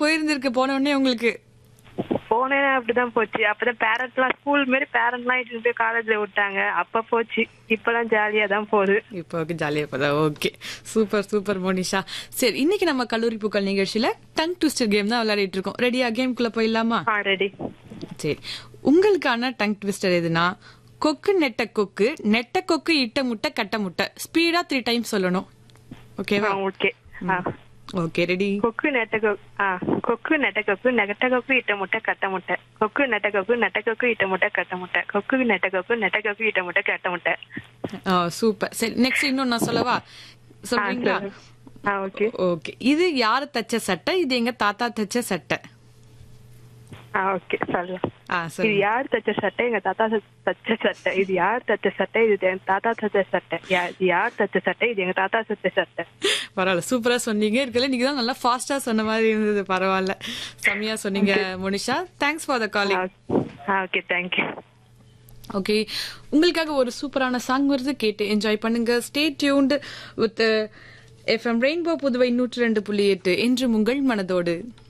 போயிருந்திருக்கு போன உடனே உங்களுக்கு போனேன் அப்படிதான் போச்சு அப்பதான் பேரண்ட்ஸ் எல்லாம் ஸ்கூல் மாரி பேரண்ட் எல்லாம் இட்டு போய் காலேஜ்ல விட்டாங்க அப்ப போச்சு இப்பெல்லாம் ஜாலியா தான் போகுது இப்போ ஓகே ஜாலியா போதா ஓகே சூப்பர் சூப்பர் மோனிஷா சரி இன்னைக்கு நம்ம கல்லூரி பூக்கள் நிகழ்ச்சியில டங் ட்விஸ்டர் கேம் தான் விளையாடிட்டு இருக்கோம் ரெடியா கேம்குள்ள போயிடலாமா ஆ ரெடி சரி உங்களுக்கான டங் ட்விஸ்டர் எதுனா கொக்கு நெட்ட கொக்கு நெட்ட கொக்கு இட்ட முட்டை கட்ட முட்டை ஸ்பீடா த்ரீ டைம் சொல்லணும் ஓகேவா ஓகே ஓகே ரெடி கொக்கு நெட்ட கொக்கு ஆ கொக்கு நெட்ட கொக்கு நெட்ட கொக்கு இட்ட முட்டை கட்ட முட்டை கொக்கு நெட்ட கொக்கு நெட்ட கொக்கு இட்ட முட்டை கட்ட முட்டை கொக்கு நெட்ட கொக்கு நெட்ட கொக்கு இட்ட முட்டை கட்ட முட்டை சூப்பர் சரி நெக்ஸ்ட் இன்னும் நான் சொல்லவா சொல்றீங்களா ஆ ஓகே ஓகே இது யாரு தச்ச சட்டை இது எங்க தாத்தா தச்ச சட்டை ஆ ஓகே சொல்லலாம் ஆ இது சரி யார் தச்ச சட்டை எங்க தாத்தா தச்ச- தச்ச சட்டை இது யார் தச்ச சட்டை இது எங்க தாத்தா தச்ச சட்டை யா- இது யார் தச்ச சட்டை இது எங்க தாத்தா தச்ச சட்டை பரவாயில்ல சூப்பரா சொன்னீங்க இருக்கல நீங்க தான் நல்லா ஃபாஸ்டா சொன்ன மாதிரி இருந்தது பரவாயில்ல செம்மையா சொன்னீங்க Monisha thanks for the calling ஆ ஓகே தேங்க்யூ ஓகே உங்களுக்காக ஒரு சூப்பரான சாங் வருது கேட்டு என்ஜாய் பண்ணுங்க stay tuned with FM rainbow Puduvai நூற்றி ரெண்டு புள்ளி எட்டு என்று உங்கள் மனதோடு